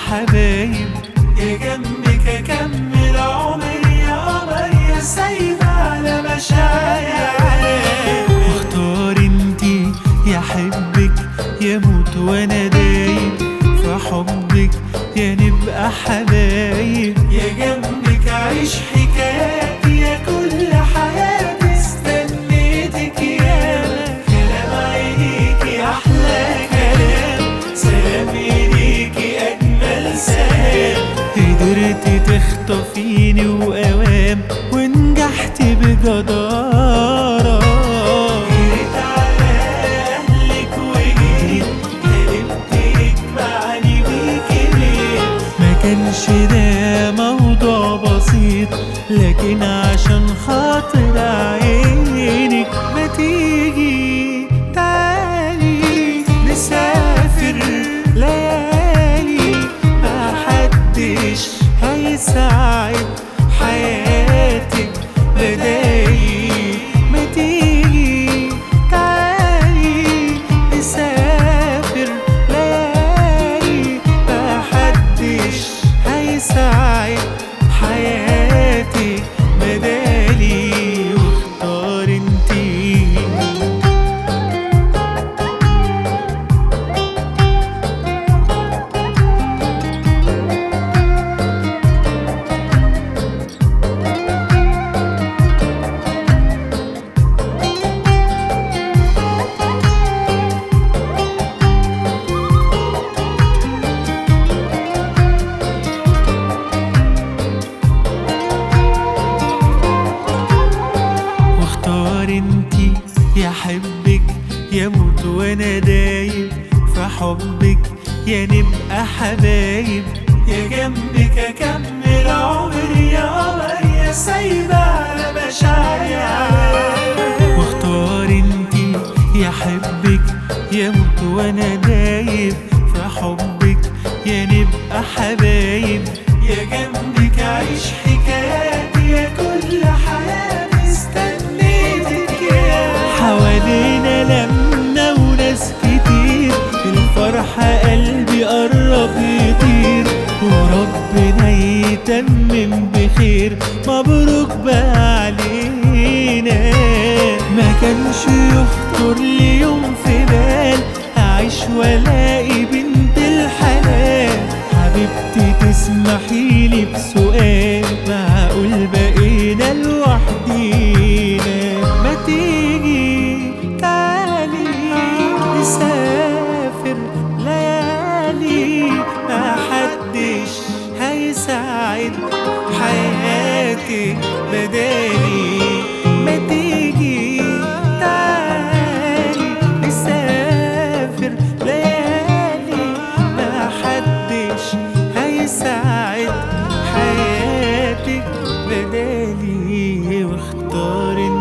حبايب يا جنبك اكمل عمري يا قمر يا سايبة على مشاعري واختار انتي يا حبك يا موت وانا دايب في حبك يا نبقى حبايب يا جنبك عيش حكاياتي يا كل حياتي استنيتك يا كلام عينيكي احلى كلام سلام ايديكي اجمل سلام قدرتي تخطفيني واوام ونجحت بجدارة جريت على اهلك وجيت حلمت يجمعني بيكي ليه ما كانش ده موضوع بسيط لكن عشان خاطر عينك ما تيجي تعالي نسافر ليالي ما حدش هيساعد حياتك بدايق ما تيجي تعالي نسافر ليالي ما حدش هيساعد حياتي بدالي واختار انتي واختار انتي يا حبك يا موت وانا دايب في حبك يا نبقى حبايب يا جنبك اكمل عمري يا قمر يا سايبة على مشاعري واختار انتي يا حبك يا موت وانا دايب في حبك يا نبقى حبايب يا جنبك عيش حكاياتي يا كل حياتي استنيتك يا حوالينا لمنا وناس كتير الفرحة قلبي قرب يطير وربنا يتمم بخير مبروك بقى علينا ما كانش يخطر لي يوم في بال أعيش والاقي بنت الحلال حبيبتي تسمحيلي بسؤال معقول بقينا لوحدينا ما تيجي تعالي نسافر ليالي ما حدش هيساعد حياتي بدالي ما تيجي تعالي نسافر ليالي ما حدش هيساعد حياتك بدالي واختار